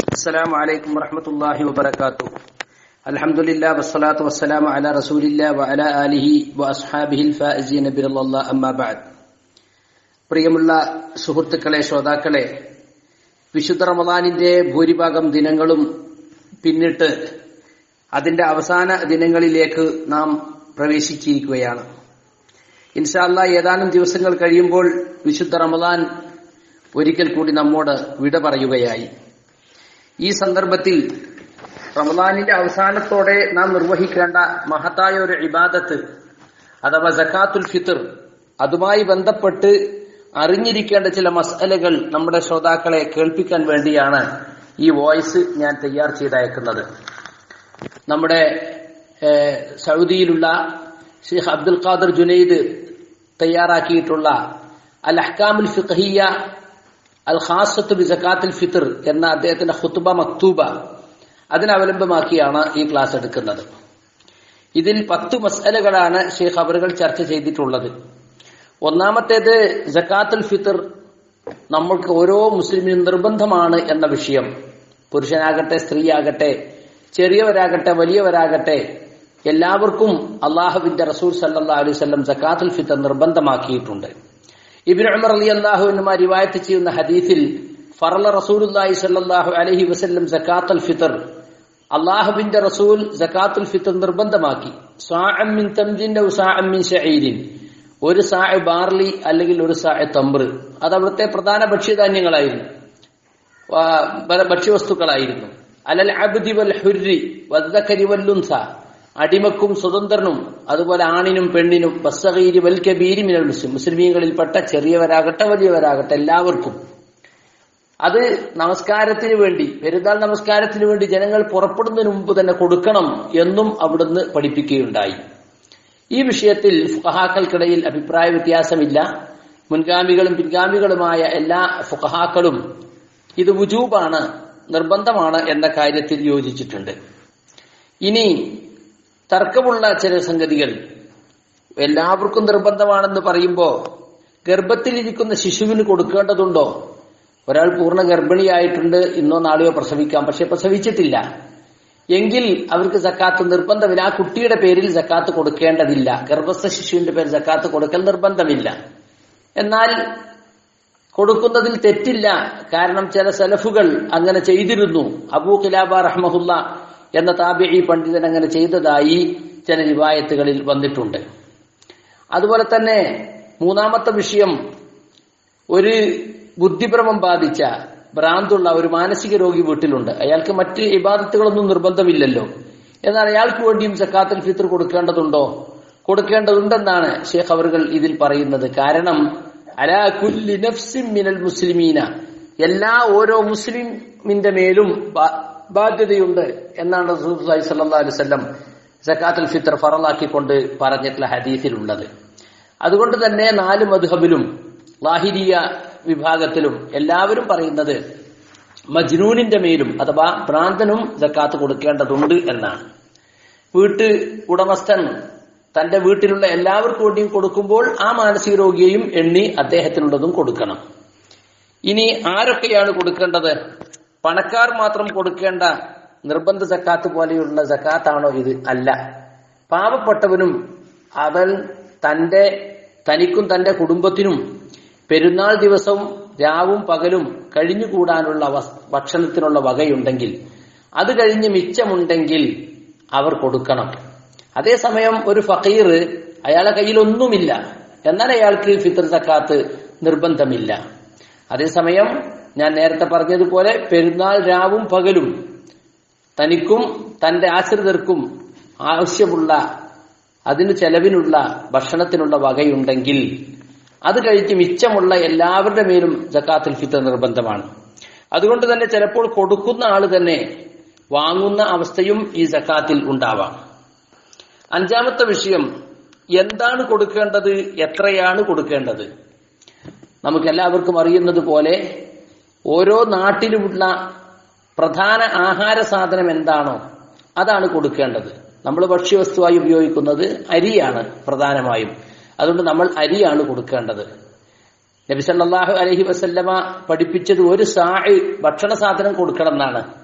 السلام عليكم ورحمة الله وبركاته الحمد لله والصلاة والسلام على رسول الله وعلى آله وأصحابه الفائزين برضا الله أما بعد പ്രിയമുള്ള സുഹൃത്തുക്കളെ ശ്രോതാക്കളെ വിശുദ്ധ റമദാനിന്റെ ഭൂരിഭാഗം ദിനങ്ങളും പിന്നിട്ട് അതിന്റെ അവസാന ദിനങ്ങളിലേക്ക് നാം പ്രവേശിച്ചിരിക്കുകയാണ് ഇൻഷാല്ല ഏതാനും ദിവസങ്ങൾ കഴിയുമ്പോൾ വിശുദ്ധ റമദാൻ ഒരിക്കൽ കൂടി നമ്മോട് വിട പറയുകയായി ഈ സന്ദർഭത്തിൽ റമദാനിന്റെ അവസാനത്തോടെ നാം നിർവഹിക്കേണ്ട മഹത്തായ ഒരു ഇബാദത്ത് അഥവാ ജക്കാത്തുൽ ഫിത്തർ അതുമായി ബന്ധപ്പെട്ട് അറിഞ്ഞിരിക്കേണ്ട ചില മസലകൾ നമ്മുടെ ശ്രോതാക്കളെ കേൾപ്പിക്കാൻ വേണ്ടിയാണ് ഈ വോയിസ് ഞാൻ തയ്യാർ ചെയ്തയക്കുന്നത് നമ്മുടെ ഏഹ്, സൗദിയിലുള്ള ഷെയ്ഖ് അബ്ദുൽ ഖാദർ ജുനൈദ് തയ്യാറാക്കിയിട്ടുള്ള അൽ അഹ്കാമുൽ ഫിഖഹിയ അൽ ഖാസത്ത് ബി സക്കാത്തുൽ ഫിത്തർ എന്ന അദ്ദേഹത്തിന്റെ ഖുത്ബ മക്തൂബ അതിനവലംബമാക്കിയാണ് ഈ ക്ലാസ് എടുക്കുന്നത് ഇതിൽ പത്ത് മസലകളാണ് ഷെയ്ഖ് അവറുകൾ ചർച്ച ചെയ്തിട്ടുള്ളത് ഒന്നാമത്തേത് ജക്കാത്തുൽ ഫിത്തർ നമ്മൾക്ക് ഓരോ മുസ്ലിമിനും നിർബന്ധമാണ് എന്ന വിഷയം പുരുഷനാകട്ടെ സ്ത്രീയാകട്ടെ ചെറിയവരാകട്ടെ വലിയവരാകട്ടെ എല്ലാവർക്കും അള്ളാഹുവിന്റെ റസൂൽ സല്ലാ അലൈഹി വസല്ലം ജക്കാത്തുൽ ഫിത്തർ നിർബന്ധമാക്കിയിട്ടുണ്ട് ഇബിൻ ഉമർ അലി അള്ളാഹുവിനുമാർ റിവായത്ത് ചെയ്യുന്ന ഹദീസിൽ ഫറല റസൂലുല്ലാഹി സല്ലല്ലാഹു അലൈഹി വസല്ലം സക്കാത്തുൽ ഫിത്തർ അള്ളാഹുവിന്റെ റസൂൽ സക്കാത്തുൽ ഫിത്തർ നിർബന്ധമാക്കി സാഅം മിൻ തംജിൻ ഔ സാഅം മിൻ ശഈരിൻ ഒരു സായ ബാർലി അല്ലെങ്കിൽ ഒരു സായ തമ്പ്ര് അത് അവിടുത്തെ പ്രധാന ഭക്ഷ്യധാന്യങ്ങളായിരുന്നു ആ, പല ഭക്ഷ്യവസ്തുക്കളായിരുന്നു അലൽ അബ്ദി വൽ ഹുരി വദ്ദക്കരി വല്ലുൻസ അടിമക്കും സ്വതന്ത്രനും അതുപോലെ ആണിനും പെണ്ണിനും ബസ്സഗീരി വൽ കബീരി മിനൽ മുസ്ലിം മുസ്ലിമീങ്ങളിൽപ്പെട്ട ചെറിയവരാകട്ടെ വലിയവരാകട്ടെ എല്ലാവർക്കും അത് നമസ്കാരത്തിന് വേണ്ടി പെരുന്നാൾ നമസ്കാരത്തിന് വേണ്ടി ജനങ്ങൾ പുറപ്പെടുന്നതിന് മുമ്പ് തന്നെ കൊടുക്കണം എന്നും അവിടുന്ന് പഠിപ്പിക്കുകയുണ്ടായി ഈ വിഷയത്തിൽ ഫുഖഹാക്കൾക്കിടയിൽ അഭിപ്രായ വ്യത്യാസമില്ല മുൻഗാമികളും പിൻഗാമികളുമായ എല്ലാ ഫുഖഹാക്കളും ഇത് വുജൂബാണ് നിർബന്ധമാണ് എന്ന കാര്യത്തിൽ യോജിച്ചിട്ടുണ്ട് ഇനി തർക്കമുള്ള ചില സംഗതികൾ എല്ലാവർക്കും നിർബന്ധമാണെന്ന് പറയുമ്പോൾ ഗർഭത്തിലിരിക്കുന്ന ശിശുവിന് കൊടുക്കേണ്ടതുണ്ടോ ഒരാൾ പൂർണ്ണ ഗർഭിണിയായിട്ടുണ്ട് ഇന്നോ നാളെയോ പ്രസവിക്കാം പക്ഷെ പ്രസവിച്ചിട്ടില്ല എങ്കിൽ അവർക്ക് സക്കാത്ത് നിർബന്ധമില്ല ആ കുട്ടിയുടെ പേരിൽ സക്കാത്ത് കൊടുക്കേണ്ടതില്ല ഗർഭസ്ഥ ശിശുവിന്റെ പേരിൽ സക്കാത്ത് കൊടുക്കൽ നിർബന്ധമില്ല എന്നാൽ കൊടുക്കുന്നതിൽ തെറ്റില്ല കാരണം ചില സലഫുകൾ അങ്ങനെ ചെയ്തിരുന്നു അബൂ ഖിലാബ റഹ്മഹുല്ല എന്ന താബിഈ പണ്ഡിതൻ അങ്ങനെ ചെയ്തതായി ചില റിവായത്തുകളിൽ വന്നിട്ടുണ്ട് അതുപോലെ തന്നെ മൂന്നാമത്തെ വിഷയം ഒരു ബുദ്ധിഭ്രമം ബാധിച്ച ഭ്രാന്തുള്ള ഒരു മാനസിക രോഗി വീട്ടിലുണ്ട് അയാൾക്ക് മറ്റ് ഇബാദത്തുകളൊന്നും നിർബന്ധമില്ലല്ലോ എന്നാൽ അയാൾക്ക് വേണ്ടിയും സക്കാത്തുൽ ഫിത്തർ കൊടുക്കേണ്ടതുണ്ടോ കൊടുക്കേണ്ടതുണ്ടെന്നാണ് ഷേഖ് അവറുകൾ ഇതിൽ പറയുന്നത് കാരണം അലാ കുല്ലി നഫ്സിൻ മിനൽ മുസ്ലിമീന എല്ലാ ഓരോ മുസ്ലിമിന്റെ മേലും ബാ- ബാധ്യതയുണ്ട് എന്നാണ് റസൂലുള്ളാഹി സ്വല്ലല്ലാഹു അലൈഹി വസല്ലം സക്കാത്തുൽ ഫിത്തർ ഫറലാക്കിക്കൊണ്ട് പറഞ്ഞിട്ടുള്ള ഹദീസിലുള്ളത് അതുകൊണ്ട് തന്നെ നാല് മധുഹബിലും ലാഹിരിയ വിഭാഗത്തിലും എല്ലാവരും പറയുന്നത് മജ്നൂനിന്റെ മേലും അഥവാ ഭ്രാന്തനും ജക്കാത്ത് കൊടുക്കേണ്ടതുണ്ട് എന്നാണ് വീട്ട് ഉടമസ്ഥൻ തന്റെ വീട്ടിലുള്ള എല്ലാവർക്കും വേണ്ടിയും കൊടുക്കുമ്പോൾ ആ മാനസിക രോഗിയെയും എണ്ണി അദ്ദേഹത്തിനുള്ളതും കൊടുക്കണം ഇനി ആരൊക്കെയാണ് കൊടുക്കേണ്ടത് പണക്കാർ മാത്രം കൊടുക്കേണ്ട നിർബന്ധ സക്കാത്ത് പോലെയുള്ള സക്കാത്താണോ ഇത് അല്ല പാവപ്പെട്ടവനും അവൻ തന്റെ തനിക്കും തന്റെ കുടുംബത്തിനും പെരുന്നാൾ ദിവസവും രാവും പകലും കഴിഞ്ഞുകൂടാനുള്ള വസ്- ഭക്ഷണത്തിനുള്ള വകയുണ്ടെങ്കിൽ അത് കഴിഞ്ഞ് മിച്ചമുണ്ടെങ്കിൽ അവർ കൊടുക്കണം അതേസമയം ഒരു ഫക്കീർ അയാളെ കയ്യിൽ ഒന്നുമില്ല എന്നാൽ അയാൾക്ക് ഫിത്തർ സക്കാത്ത് നിർബന്ധമില്ല അതേസമയം ഞാൻ നേരത്തെ പറഞ്ഞതുപോലെ പെരുന്നാൾ രാവും പകലും തനിക്കും തന്റെ ആശ്രിതർക്കും ആവശ്യമുള്ള അതിന് ചെലവിനുള്ള ഭക്ഷണത്തിനുള്ള വകയുണ്ടെങ്കിൽ അത് കഴിച്ച് മിച്ചമുള്ള എല്ലാവരുടെ മേലും ജക്കാത്തുൽ ഫിത്തർ നിർബന്ധമാണ് അതുകൊണ്ട് തന്നെ ചിലപ്പോൾ കൊടുക്കുന്ന ആള് തന്നെ വാങ്ങുന്ന അവസ്ഥയും ഈ ജക്കാത്തിൽ ഉണ്ടാവാം അഞ്ചാമത്തെ വിഷയം എന്താണ് കൊടുക്കേണ്ടത് എത്രയാണ് കൊടുക്കേണ്ടത് നമുക്ക് എല്ലാവർക്കും അറിയുന്നത് പോലെ ഓരോ നാട്ടിലുമുള്ള പ്രധാന ആഹാര സാധനം എന്താണോ അതാണ് കൊടുക്കേണ്ടത് നമ്മൾ ഭക്ഷ്യവസ്തുവായി ഉപയോഗിക്കുന്നത് അരിയാണ് പ്രധാനമായും അതുകൊണ്ട് നമ്മൾ അരിയാണ് കൊടുക്കേണ്ടത് നബി സല്ലല്ലാഹു അലൈഹി വസല്ലമ പഠിപ്പിച്ചത് ഒരു സാഴ് ഭക്ഷണ സാധനം കൊടുക്കണം എന്നാണ്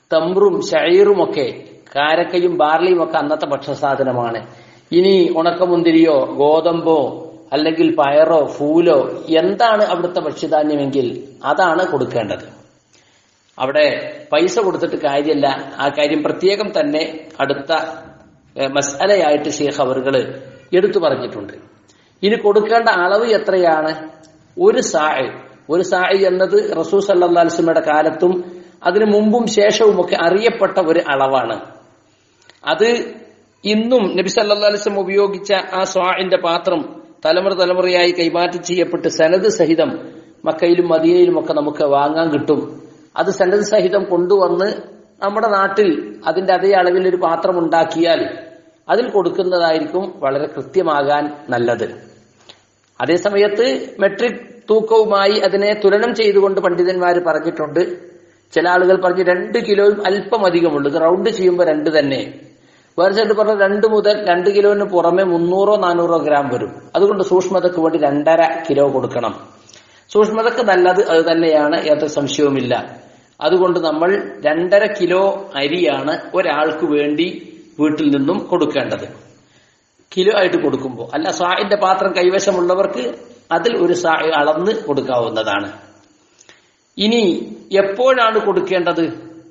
തമ്പ്രും ഷൈറും ഒക്കെ കാരക്കയും ബാർലിയും ഒക്കെ അന്നത്തെ ഭക്ഷണസാധനമാണ് ഇനി ഉണക്കമുന്തിരിയോ ഗോതമ്പോ അല്ലെങ്കിൽ പയറോ ഫൂലോ എന്താണ് അവിടുത്തെ ഭക്ഷ്യധാന്യമെങ്കിൽ അതാണ് കൊടുക്കേണ്ടത് അവിടെ പൈസ കൊടുത്തിട്ട് കാര്യമല്ല ആ കാര്യം പ്രത്യേകം തന്നെ അടുത്ത ഏഹ്, മസ്അലയായിട്ട് ഷേഖ് അവറുകള് എടുത്തു പറഞ്ഞിട്ടുണ്ട് ഇനി കൊടുക്കേണ്ട അളവ് എത്രയാണ് ഒരു സായ് ഒരു സായ് എന്നത് റസൂൽ സല്ലാ അലിസ്മയുടെ കാലത്തും അതിനു മുമ്പും ശേഷവും ഒക്കെ അറിയപ്പെട്ട ഒരു അളവാണ് അത് ഇന്നും നബി സല്ലാ അലിസ്ലം ഉപയോഗിച്ച ആ സ്വാഇന്റെ പാത്രം തലമുറ തലമുറയായി കൈമാറ്റം ചെയ്യപ്പെട്ട് സനത് സഹിതം മക്കയിലും മദീനയിലും ഒക്കെ നമുക്ക് വാങ്ങാൻ കിട്ടും അത് സനത് സഹിതം കൊണ്ടുവന്ന് നമ്മുടെ നാട്ടിൽ അതിന്റെ അതേ അളവിൽ ഒരു പാത്രം ഉണ്ടാക്കിയാൽ അതിൽ കൊടുക്കുന്നതായിരിക്കും വളരെ കൃത്യമാകാൻ നല്ലത് അതേസമയത്ത് മെട്രിക് തൂക്കവുമായി അതിനെ തുലനം ചെയ്തുകൊണ്ട് പണ്ഡിതന്മാർ പറഞ്ഞിട്ടുണ്ട് ചില ആളുകൾ പറഞ്ഞു രണ്ട് കിലോയും അല്പം അധികമുള്ളൂ ഇത് റൗണ്ട് ചെയ്യുമ്പോൾ രണ്ട് തന്നെ വേറെ ചിലർ പറഞ്ഞു രണ്ട് മുതൽ രണ്ട് കിലോന് പുറമെ മുന്നൂറോ നാനൂറോ ഗ്രാം വരും അതുകൊണ്ട് സൂക്ഷ്മതക്ക് വേണ്ടി രണ്ടര കിലോ കൊടുക്കണം സൂക്ഷ്മതക്ക് നല്ലത് അത് തന്നെയാണ് യാതൊരു സംശയവുമില്ല അതുകൊണ്ട് നമ്മൾ രണ്ടര കിലോ അരിയാണ് ഒരാൾക്ക് വേണ്ടി വീട്ടിൽ നിന്നും കൊടുക്കേണ്ടത് കിലോ ആയിട്ട് കൊടുക്കുമ്പോൾ അല്ല സായിന്റെ പാത്രം കൈവശമുള്ളവർക്ക് അതിൽ ഒരു സാ അളന്ന് കൊടുക്കാവുന്നതാണ് ഇനി എപ്പോഴാണ് കൊടുക്കേണ്ടത്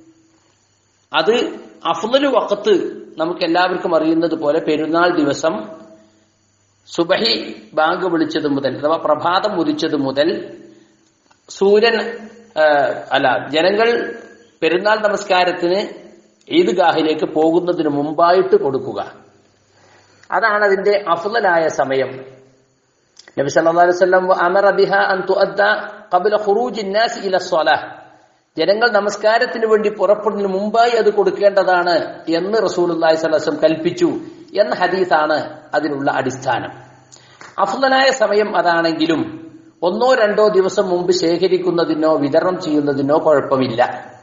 അത് അഫ്ലലു വക്കത്ത് നമുക്ക് എല്ലാവർക്കും അറിയുന്നത് പോലെ പെരുന്നാൾ ദിവസം സുബഹി ബാങ്ക് വിളിച്ചത് മുതൽ അഥവാ പ്രഭാതം ഉദിച്ചത് മുതൽ സൂര്യൻ ആ, അല്ല ജനങ്ങൾ പെരുന്നാൾ നമസ്കാരത്തിന് ഈദ്ഗാഹിലേക്ക് പോകുന്നതിന് മുമ്പായിട്ട് കൊടുക്കുക അതാണ് അതിന്റെ അഫ്ലലായ സമയം നബി സല്ലല്ലാഹു അലൈഹി വസല്ലം അമറ ബിഹ അൻ തുഅദ്ദ ഖബ്ല ഖുറൂജി الناس ഇല الصلاه ജനങ്ങൾ നമസ്കാരത്തിന് വേണ്ടി പുറപ്പെടുന്നതിന് മുമ്പായി അത് കൊടുക്കേണ്ടതാണ് എന്ന് റസൂലുള്ളാഹി സ്വല്ലല്ലാഹു അലൈഹി വസല്ലം കൽപ്പിച്ചു എന്ന ഹദീസാണ് അതിനുള്ള അടിസ്ഥാനം അഫ്ലലായ സമയം അതാണെങ്കിലും ഒന്നോ രണ്ടോ ദിവസം മുമ്പ് ശേഖരിക്കുന്നതിനോ വിതരണം ചെയ്യുന്നതിനോ കുഴപ്പമില്ല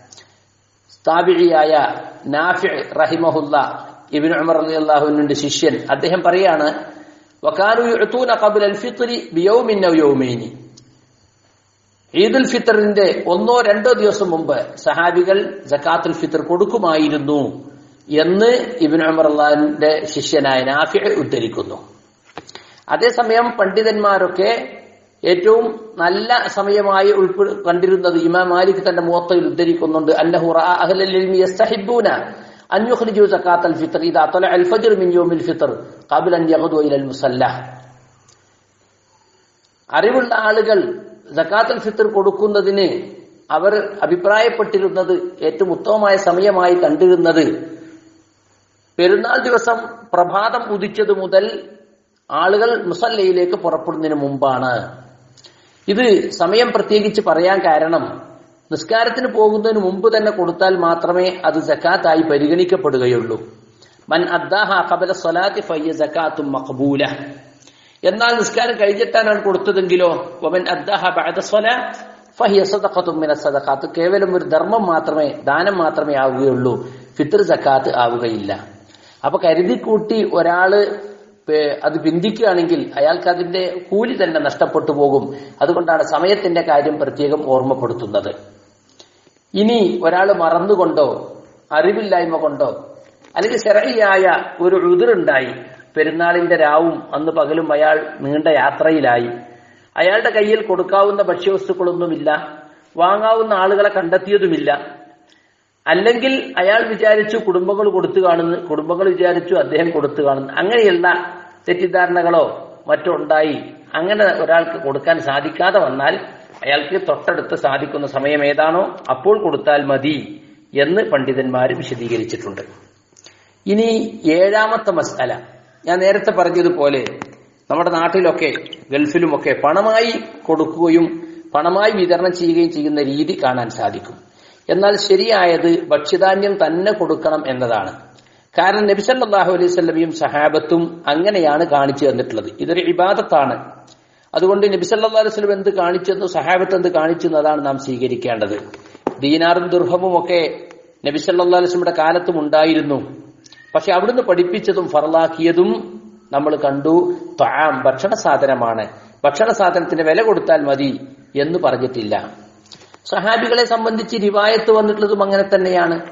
സ്ഥാപിഴിയായ നാഫി റഹിമഹുല്ല ഇബിൻ ഉമർ അള്ളാഹുവിന്റെ ശിഷ്യൻ അദ്ദേഹം പറയാണ് വക്കാനു യുഅ്തൂന ഖബ്ല അൽ ഫിത്രി ബിയൗമിൻ ഔ യൗമൈനി ഈദുൽ ഫിത്തറിന്റെ ഒന്നോ രണ്ടോ ദിവസം മുമ്പ് സഹാബികൾ ജക്കാത്തുൽ ഫിത്തർ കൊടുക്കുമായിരുന്നു എന്ന് ഇബിൻ ഉമർ അള്ളാഹിന്റെ ശിഷ്യനായ നാഫി ഉദ്ധരിക്കുന്നു അതേസമയം പണ്ഡിതന്മാരൊക്കെ ഏറ്റവും നല്ല സമയമായി ഉൾപ്പെ കണ്ടിരുന്നത് ഇമാം മാലിക് തന്റെ മുഖത്തയിൽ ഉദ്ധരിക്കുന്നുണ്ട് അന്നഹു റഅ അഹ്ലൽ ഇൽമി യസ്തഹിബ്ബൂന അൻ യുഖ്രിജു സകാത്തൽ ഫിത്ർ ഇദാ തലഅ അൽ ഫജ്ർ മിൻ യൗമിൽ ഫിത്ർ ഖബ്ല അൻ യഗ്ദു ഇലൽ മുസല്ല അറിവുള്ള ആളുകൾ സക്കാത്തുൽ ഫിത്ർ കൊടുക്കുന്നതിന് അവർ അഭിപ്രായപ്പെട്ടിരുന്നത് ഏറ്റവും ഉത്തമമായ സമയമായി കണ്ടിരുന്നത് പെരുന്നാൾ ദിവസം പ്രഭാതം ഉദിച്ചത് മുതൽ ആളുകൾ മുസല്ലയിലേക്ക് പുറപ്പെടുന്നതിന് മുമ്പാണ് ഇത് സമയം പ്രത്യേകിച്ച് പറയാൻ കാരണം നിസ്കാരത്തിന് പോകുന്നതിന് മുമ്പ് തന്നെ കൊടുത്താൽ മാത്രമേ അത് ജക്കാത്തായി പരിഗണിക്കപ്പെടുകയുള്ളൂ മൻ അദ്ദാഹ ഖബല സ്വലാത്തി ഫയ്യ ജക്കാത്തും മഖബൂല എന്നാൽ നിസ്കാരം കഴിഞ്ഞിട്ടാണ് കൊടുത്തതെങ്കിലോ വമൻ അദ്ദാഹ ബഅദ സ്വലാ ഫഹിയ സദഖത്തും മിന സദഖാത്ത് കേവലം ഒരു ധർമ്മം മാത്രമേ ദാനം മാത്രമേ ആവുകയുള്ളൂ ഫിത്ർ ജക്കാത്ത് ആവുകയില്ല അപ്പൊ കരുതിക്കൂട്ടി ഒരാള് പേ- അത് പിന്തിക്കുകയാണെങ്കിൽ അയാൾക്ക് അതിന്റെ കൂലി തന്നെ നഷ്ടപ്പെട്ടു പോകും അതുകൊണ്ടാണ് സമയത്തിന്റെ കാര്യം പ്രത്യേകം ഓർമ്മപ്പെടുത്തുന്നത് ഇനി ഒരാൾ മറന്നുകൊണ്ടോ അറിവില്ലായ്മ കൊണ്ടോ അല്ലെങ്കിൽ ശരയിയായ ഒരു ഉതിറുണ്ടായി പെരുന്നാളിന്റെ രാവും അന്ന് പകലും അയാൾ നീണ്ട യാത്രയിലായി അയാളുടെ കയ്യിൽ കൊടുക്കാവുന്ന ഭക്ഷ്യവസ്തുക്കളൊന്നുമില്ല വാങ്ങാവുന്ന ആളുകളെ കണ്ടെത്തിയതുമില്ല അല്ലെങ്കിൽ അയാൾ വിചാരിച്ചു കുടുംബങ്ങൾ കൊടുത്തു കാണുന്നു കുടുംബങ്ങൾ വിചാരിച്ചു അദ്ദേഹം കൊടുത്തു കാണുന്നു അങ്ങനെയുള്ള തെറ്റിദ്ധാരണകളോ മറ്റോ ഉണ്ടായി അങ്ങനെ ഒരാൾക്ക് കൊടുക്കാൻ സാധിക്കാതെ വന്നാൽ അയാൾക്ക് തൊട്ടടുത്ത് സാധിക്കുന്ന സമയം ഏതാണോ അപ്പോൾ കൊടുത്താൽ മതി എന്ന് പണ്ഡിതന്മാർ വിശദീകരിച്ചിട്ടുണ്ട് ഇനി ഏഴാമത്തെ മസ്അല ഞാൻ നേരത്തെ പറഞ്ഞതുപോലെ നമ്മുടെ നാട്ടിലൊക്കെ ഗൾഫിലുമൊക്കെ പണമായി കൊടുക്കുകയും പണമായി വിതരണം ചെയ്യുകയും ചെയ്യുന്ന രീതി കാണാൻ സാധിക്കും എന്നാൽ ശരിയായത് ഭക്ഷ്യധാന്യം തന്നെ കൊടുക്കണം എന്നതാണ് കാരണം നബിസല്ലാഹു അലൈഹി സ്വലമിയും സഹാബത്തും അങ്ങനെയാണ് കാണിച്ചു തന്നിട്ടുള്ളത് ഇതൊരു ഇബാദത്താണ് അതുകൊണ്ട് നബിസല്ലാ അലൈഹി സ്വലം എന്ത് കാണിച്ചെന്നു സഹാബത്ത് എന്ത് കാണിച്ചു എന്നതാണ് നാം സ്വീകരിക്കേണ്ടത് ദീനാറും ദുർഹമും ഒക്കെ നബിസല്ലാ അലൈഹി സ്വലമിയുടെ കാലത്തും ഉണ്ടായിരുന്നു പക്ഷെ അവിടുന്ന് പഠിപ്പിച്ചതും ഫറലാക്കിയതും നമ്മൾ കണ്ടു ത്വാം ഭക്ഷണ സാധനമാണ് ഭക്ഷണ സാധനത്തിന് വില കൊടുത്താൽ മതി എന്ന് പറഞ്ഞിട്ടില്ല സഹാബികളെ സംബന്ധിച്ച് റിവായത്ത് വന്നിട്ടുള്ളതും അങ്ങനെ തന്നെയാണ്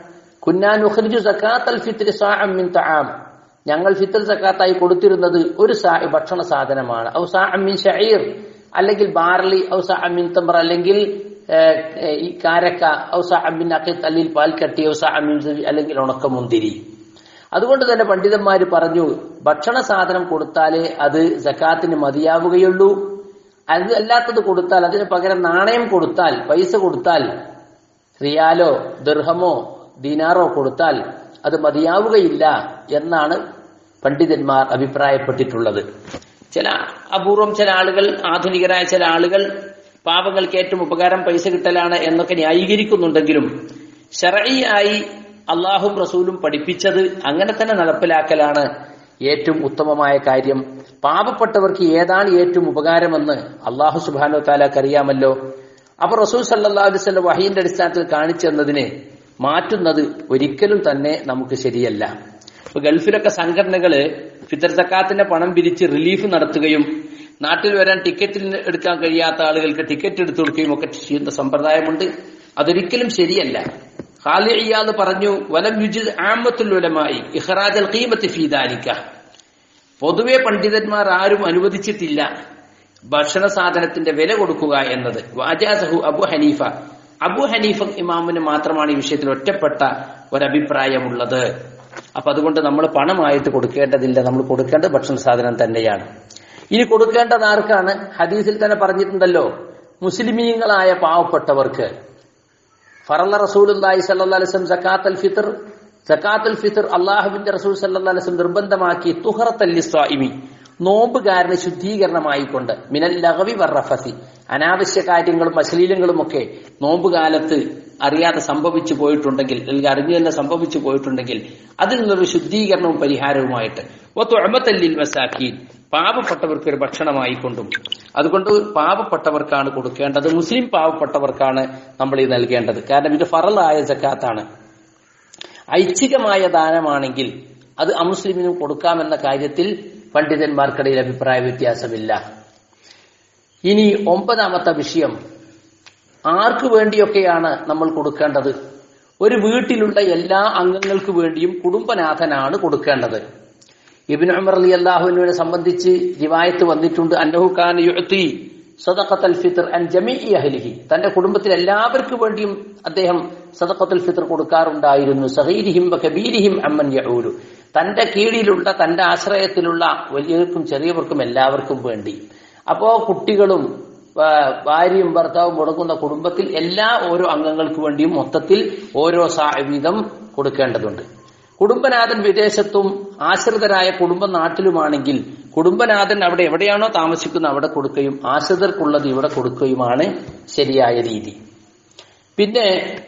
കുന്നാനുഖ്രിജു സക്കാത്തൽ ഫിത്രി സാഅം മിൻ തആം ഞങ്ങൾ ഫിത്ർ സക്കാത്തായി കൊടുത്തിരുന്നത് ഒരു സാ ഭക്ഷണ സാധനമാണ് ഔ സാഅം മിൻ ഷഈർ അല്ലെങ്കിൽ ബാർലി ഔ സാഅം മിൻ തംർ അല്ലെങ്കിൽ ഏഹ്, ഏഹ്, ഈ കാരക്ക ഔ സാഅം മിൻ അഖിത്ത് അല്ലെങ്കിൽ പാൽക്കട്ടി ഔ സാഅം മിൻ സബി അല്ലെങ്കിൽ ഉണക്കമുന്തിരി അതുകൊണ്ട് തന്നെ പണ്ഡിതന്മാര് പറഞ്ഞു ഭക്ഷണ സാധനം കൊടുത്താലേ അത് സക്കാത്തിന് മതിയാവുകയുള്ളൂ അത് അല്ലാത്തത് കൊടുത്താൽ അതിന് പകരം നാണയം കൊടുത്താൽ പൈസ കൊടുത്താൽ റിയാലോ ദർഹമോ ദീനാറോ കൊടുത്താൽ അത് മതിയാവുകയില്ല എന്നാണ് പണ്ഡിതന്മാർ അഭിപ്രായപ്പെട്ടിട്ടുള്ളത് ചില അപൂർവം ചില ആളുകൾ ആധുനികരായ ചില ആളുകൾ പാപങ്ങൾക്ക് ഏറ്റവും ഉപകാരം പൈസ കിട്ടലാണ് എന്നൊക്കെ ന്യായീകരിക്കുന്നുണ്ടെങ്കിലും ഷറഈയായി അള്ളാഹും റസൂലും പഠിപ്പിച്ചത് അങ്ങനെ തന്നെ നടപ്പിലാക്കലാണ് ഏറ്റവും ഉത്തമമായ കാര്യം പാപപ്പെട്ടവർക്ക് ഏതാണ് ഏറ്റവും ഉപകാരമെന്ന് അള്ളാഹു സുബാനോ താലാക്ക് അറിയാമല്ലോ അപ്പൊ റസൂൽ സല്ലാ അലുസല്ല വഹീന്റെ അടിസ്ഥാനത്തിൽ കാണിച്ചു തന്നതിനെ മാറ്റുന്നത് ഒരിക്കലും തന്നെ നമുക്ക് ശരിയല്ല ഇപ്പൊ ഗൾഫിലൊക്കെ സംഘടനകള് ഫിത്തർ സക്കാത്തിന്റെ പണം പിരിച്ച് റിലീഫ് നടത്തുകയും നാട്ടിൽ വരാൻ ടിക്കറ്റിൽ എടുക്കാൻ കഴിയാത്ത ആളുകൾക്ക് ടിക്കറ്റ് എടുത്തു കൊടുക്കുകയും ഒക്കെ ചെയ്യുന്ന സമ്പ്രദായമുണ്ട് അതൊരിക്കലും ശരിയല്ല ഖാലി ഇയാന്ന് പറഞ്ഞു വലം യുജിദ് ആമത്തുൽ ഉലമായി ഇഖ്റാജൽ ഖീമത്തി ഫീ ദാലിക പൊതുവെ പണ്ഡിതന്മാർ ആരും അനുവദിച്ചിട്ടില്ല ഭക്ഷണ സാധനത്തിന്റെ വില കൊടുക്കുക എന്നത് വാജാസഹു അബു ഹനീഫ അബു ഹനീഫ ഇമാമിന് മാത്രമാണ് ഈ വിഷയത്തിൽ ഒറ്റപ്പെട്ട ഒരഭിപ്രായമുള്ളത് അപ്പൊ അതുകൊണ്ട് നമ്മൾ പണമായിട്ട് കൊടുക്കേണ്ടതില്ല നമ്മൾ കൊടുക്കേണ്ടത് ഭക്ഷണ സാധനം തന്നെയാണ് ഇനി കൊടുക്കേണ്ടത് ആർക്കാണ് ഹദീസിൽ തന്നെ പറഞ്ഞിട്ടുണ്ടല്ലോ മുസ്ലിമീങ്ങളായ പാവപ്പെട്ടവർക്ക് ഫറല്ല റസൂലുല്ലാഹി സല്ലല്ലാഹു അലൈഹി വസല്ലം സക്കാത്തുൽ ഫിത്ർ സക്കാത്തുൽ ഫിത്ർ അള്ളാഹുവിന്റെ റസൂൽ സല്ലല്ലാഹു അലൈഹി വസല്ലം നിർബന്ധമാക്കി തുഹറത്തൽ ലിസ്വാഇമി നോമ്പുകാരന് ശുദ്ധീകരണമായിക്കൊണ്ട് മിനൽ ലഗവി വർറഫസി അനാവശ്യ കാര്യങ്ങളും അശ്ലീലങ്ങളും ഒക്കെ നോമ്പുകാലത്ത് അറിയാതെ സംഭവിച്ചു പോയിട്ടുണ്ടെങ്കിൽ അല്ലെങ്കിൽ അറിഞ്ഞു തന്നെ സംഭവിച്ചു പോയിട്ടുണ്ടെങ്കിൽ അതിൽ നിന്നൊരു ശുദ്ധീകരണവും പരിഹാരവുമായിട്ട് ഒത്തുഴമത്തല്ലിൽ മസാഖീൻ പാവപ്പെട്ടവർക്ക് ഒരു ഭക്ഷണമായിക്കൊണ്ടും അതുകൊണ്ട് പാവപ്പെട്ടവർക്കാണ് കൊടുക്കേണ്ടത് മുസ്ലിം പാവപ്പെട്ടവർക്കാണ് നമ്മൾ ഈ നൽകേണ്ടത് കാരണം ഇത് ഫറലായ ജക്കാത്താണ് ഐച്ഛികമായ ദാനമാണെങ്കിൽ അത് അമുസ്ലിമിനും കൊടുക്കാമെന്ന കാര്യത്തിൽ പണ്ഡിതന്മാർക്കിടയിൽ അഭിപ്രായ വ്യത്യാസമില്ല ഇനി ഒമ്പതാമത്തെ വിഷയം ആർക്കു വേണ്ടിയൊക്കെയാണ് നമ്മൾ കൊടുക്കേണ്ടത് ഒരു വീട്ടിലുള്ള എല്ലാ അംഗങ്ങൾക്ക് വേണ്ടിയും കുടുംബനാഥനാണ് കൊടുക്കേണ്ടത് ഇബിൻ ഉമർ അലി അള്ളാഹുവിനെ സംബന്ധിച്ച് റിവായത്ത് വന്നിട്ടുണ്ട് അന്നഹു ഖാൻ യുഅത്തി സദഖത്തുൽ ഫിത്ർ അൻ ജമീഇ അഹ്ലിഹി തന്റെ കുടുംബത്തിൽ എല്ലാവർക്കും വേണ്ടിയും അദ്ദേഹം സദഖത്തുൽ ഫിത്ർ കൊടുക്കാറുണ്ടായിരുന്നു സഹീരിഹിം കബീരിഹിം അമ്മൻ യഊലു തന്റെ കീഴിലുള്ള തന്റെ ആശ്രയത്തിലുള്ള വലിയവർക്കും ചെറിയവർക്കും എല്ലാവർക്കും വേണ്ടി അപ്പോ കുട്ടികളും ആ, ഭാര്യയും ഭർത്താവും മുടങ്ങുന്ന കുടുംബത്തിൽ എല്ലാ ഓരോ അംഗങ്ങൾക്ക് വേണ്ടിയും മൊത്തത്തിൽ ഓരോ സാ വീതം കൊടുക്കേണ്ടതുണ്ട് കുടുംബനാഥൻ വിദേശത്തും ആശ്രിതരായ കുടുംബ നാട്ടിലുമാണെങ്കിൽ കുടുംബനാഥൻ അവിടെ എവിടെയാണോ താമസിക്കുന്നത് അവിടെ കൊടുക്കുകയും ആശ്രിതർക്കുള്ളത് ഇവിടെ കൊടുക്കുകയുമാണ് ശരിയായ രീതി പിന്നെ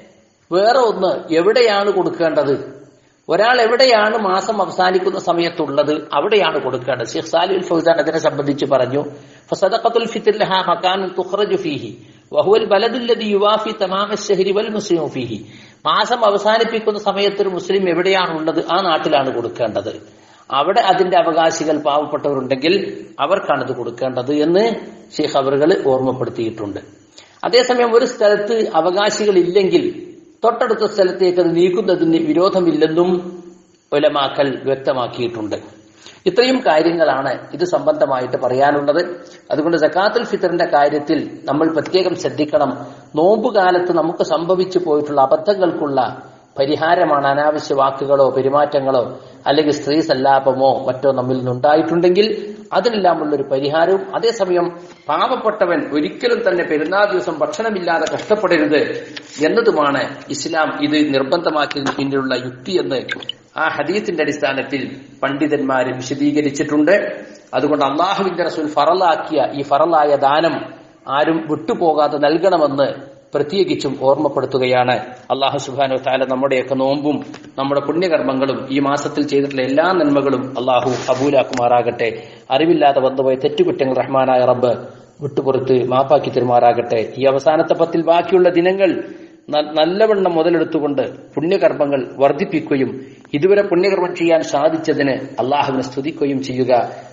വേറെ ഒന്ന് എവിടെയാണ് കൊടുക്കേണ്ടത് ഒരാൾ എവിടെയാണ് മാസം അവസാനിക്കുന്ന സമയത്തുള്ളത് അവിടെയാണ് കൊടുക്കേണ്ടത് ഷെയ്ഖ് സാലിൽ ഫൗസാൻ അതിനെ സംബന്ധിച്ച് പറഞ്ഞു ഫസദഖത്തുൽ ഫിത്ർ ലഹാ മകാനുൻ തുഖ്റജു ഫീഹി വഹുവൽ ബലദുല്ലദി യുവാഫി തമാമ അശ്ശഹരി വൽ മുസ്ലിമു ഫീഹി മാസം അവസാനിപ്പിക്കുന്ന സമയത്ത് ഒരു മുസ്ലിം എവിടെയാണുള്ളത് ആ നാട്ടിലാണ് കൊടുക്കേണ്ടത് അവിടെ അതിന്റെ അവകാശികൾ പാവപ്പെട്ടവരുണ്ടെങ്കിൽ അവർക്കാണ് ഇത് കൊടുക്കേണ്ടത് എന്ന് ഷെയ്ഖ് അവറുകൾ ഓർമ്മപ്പെടുത്തിയിട്ടുണ്ട് അതേസമയം ഒരു സ്ഥലത്ത് അവകാശികൾ ഇല്ലെങ്കിൽ തൊട്ടടുത്ത സ്ഥലത്തേക്ക് അത് നീക്കുന്നതിന് വിരോധമില്ലെന്നും ഉലമാക്കൽ വ്യക്തമാക്കിയിട്ടുണ്ട് ഇത്രയും കാര്യങ്ങളാണ് ഇത് സംബന്ധമായിട്ട് പറയാനുള്ളത് അതുകൊണ്ട് സക്കാത്തുൽ ഫിത്തറിന്റെ കാര്യത്തിൽ നമ്മൾ പ്രത്യേകം ശ്രദ്ധിക്കണം നോമ്പുകാലത്ത് നമുക്ക് സംഭവിച്ചു പോയിട്ടുള്ള അബദ്ധങ്ങൾക്കുള്ള പരിഹാരമാണ് അനാവശ്യ വാക്കുകളോ പെരുമാറ്റങ്ങളോ അല്ലെങ്കിൽ സ്ത്രീ സല്ലാപമോ മറ്റോ നമ്മിൽ നിന്നുണ്ടായിട്ടുണ്ടെങ്കിൽ അതിനെല്ലാമുള്ള ഒരു പരിഹാരവും അതേസമയം പാവപ്പെട്ടവൻ ഒരിക്കലും തന്നെ പെരുന്നാൾ ദിവസം ഭക്ഷണമില്ലാതെ കഷ്ടപ്പെടരുത് എന്നതുമാണ് ഇസ്ലാം ഇത് നിർബന്ധമാക്കിയതിന് പിന്നിലുള്ള യുക്തി എന്ന് ആ ഹദീത്തിന്റെ അടിസ്ഥാനത്തിൽ പണ്ഡിതന്മാർ വിശദീകരിച്ചിട്ടുണ്ട് അതുകൊണ്ട് അള്ളാഹുവിന്റെ റസൂൽ ഫറലാക്കിയ ഈ ഫറലായ ദാനം ആരും വിട്ടുപോകാതെ നൽകണമെന്ന് പ്രത്യേകിച്ചും ഓർമ്മപ്പെടുത്തുകയാണ് അള്ളാഹു സുബാനു താല നമ്മുടെയൊക്കെ നോമ്പും നമ്മുടെ പുണ്യകർമ്മങ്ങളും ഈ മാസത്തിൽ ചെയ്തിട്ടുള്ള എല്ലാ നന്മകളും അള്ളാഹു അബൂലാക്കുമാറാകട്ടെ അറിവില്ലാതെ വന്നുപോയ തെറ്റുകുറ്റങ്ങൾ റഹ്മാനായ റബ്ബ് വിട്ടുപുറത്ത് മാപ്പാക്കി തരുമാറാകട്ടെ ഈ അവസാനത്തെ പത്തിൽ ബാക്കിയുള്ള ദിനങ്ങൾ ന- നല്ലവണ്ണം മുതലെടുത്തുകൊണ്ട് പുണ്യകർമ്മങ്ങൾ വർദ്ധിപ്പിക്കുകയും ഇതുവരെ പുണ്യകർമ്മം ചെയ്യാൻ സാധിച്ചതിന് അള്ളാഹുവിനെ സ്തുതിക്കുകയും ചെയ്യുക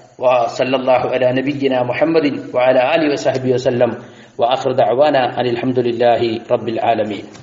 وصلى الله على نبينا محمد وعلى آله وصحبه وسلم وآخر دعوانا أن الحمد لله رب العالمين